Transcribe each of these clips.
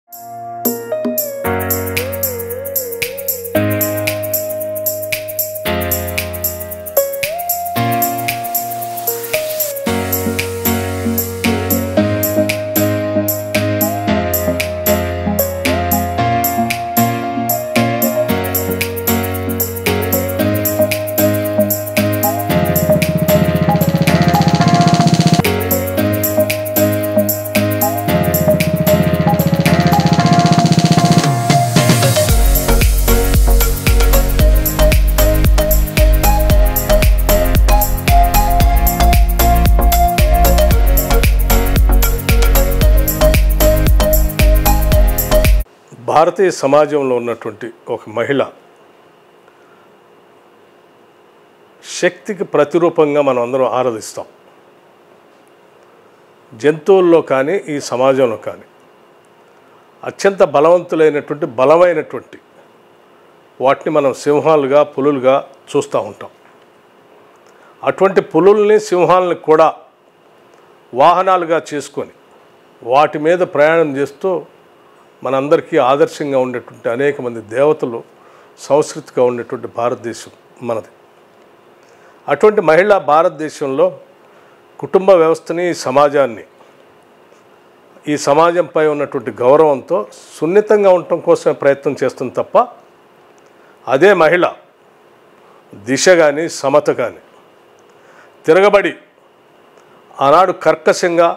భారతీయ సమాజంలో ఉన్నటువంటి ఒక మహిళ శక్తికి ప్రతిరూపంగా మనం అందరం ఆరాధిస్తాం జంతువుల్లో కానీ ఈ సమాజంలో కానీ అత్యంత బలవంతులైనటువంటి బలమైనటువంటి వాటిని మనం సింహాలుగా పులులుగా చూస్తూ ఉంటాం అటువంటి పులుల్ని సింహాలని కూడా వాహనాలుగా చేసుకొని వాటి మీద ప్రయాణం చేస్తూ మనందరికీ ఆదర్శంగా ఉండేటువంటి అనేక మంది దేవతలు సంస్కృతిగా ఉండేటువంటి భారతదేశం మనది అటువంటి మహిళ భారతదేశంలో కుటుంబ వ్యవస్థని ఈ సమాజాన్ని ఈ సమాజంపై ఉన్నటువంటి గౌరవంతో సున్నితంగా ఉండటం కోసమే ప్రయత్నం చేస్తుంది తప్ప అదే మహిళ దిశ కానీ సమత కానీ తిరగబడి ఆనాడు కర్కశంగా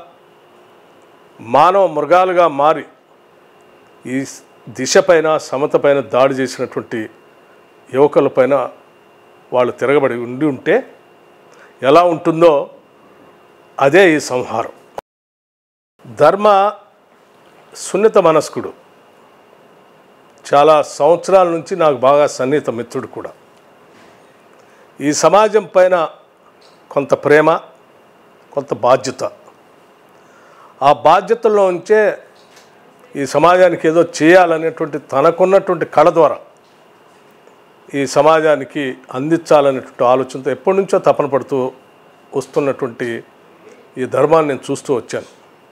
మానవ మృగాలుగా మారి ఈ దిశ పైన సమత పైన దాడి చేసినటువంటి యువకులపైన వాళ్ళు తిరగబడి ఉండి ఉంటే ఎలా ఉంటుందో అదే ఈ సంహారం ధర్మ సున్నిత మనస్కుడు చాలా సంవత్సరాల నుంచి నాకు బాగా సన్నిహిత మిత్రుడు కూడా ఈ సమాజం పైన కొంత ప్రేమ కొంత బాధ్యత ఆ బాధ్యతల్లో ఉంచే ఈ సమాజానికి ఏదో చేయాలనేటువంటి తనకున్నటువంటి కళ ద్వారా ఈ సమాజానికి అందించాలనేటువంటి ఆలోచనతో ఎప్పటి నుంచో తపన పడుతూ వస్తున్నటువంటి ఈ ధర్మాన్ని నేను చూస్తూ వచ్చాను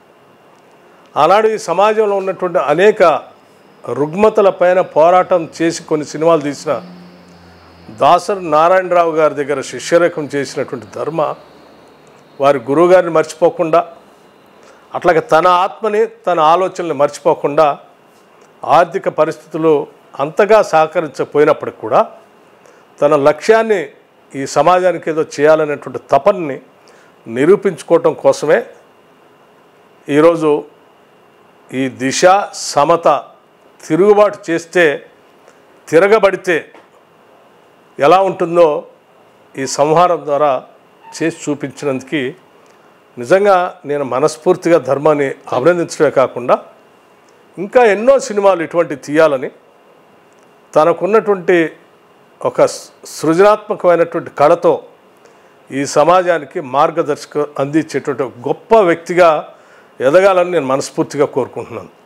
ఆనాడు ఈ సమాజంలో ఉన్నటువంటి అనేక రుగ్మతల పైన పోరాటం చేసి కొన్ని సినిమాలు తీసిన దాసరి నారాయణరావు గారి దగ్గర శిష్యరేఖం చేసినటువంటి ధర్మ వారి గురువుగారిని మర్చిపోకుండా అట్లాగే తన ఆత్మని తన ఆలోచనల్ని మర్చిపోకుండా ఆర్థిక పరిస్థితులు అంతగా సహకరించకపోయినప్పటికి కూడా తన లక్ష్యాన్ని ఈ సమాజానికి ఏదో చేయాలనేటువంటి తపనని నిరూపించుకోవటం కోసమే ఈరోజు ఈ దిశ సమత తిరుగుబాటు చేస్తే తిరగబడితే ఎలా ఉంటుందో ఈ సంహారం ద్వారా చేసి చూపించినందుకు నిజంగా నేను మనస్ఫూర్తిగా ధర్మాన్ని అభినందించడమే కాకుండా ఇంకా ఎన్నో సినిమాలు ఇటువంటి తీయాలని తనకున్నటువంటి ఒక సృజనాత్మకమైనటువంటి కళతో ఈ సమాజానికి మార్గదర్శక అందించేటువంటి ఒక గొప్ప వ్యక్తిగా ఎదగాలని నేను మనస్ఫూర్తిగా కోరుకుంటున్నాను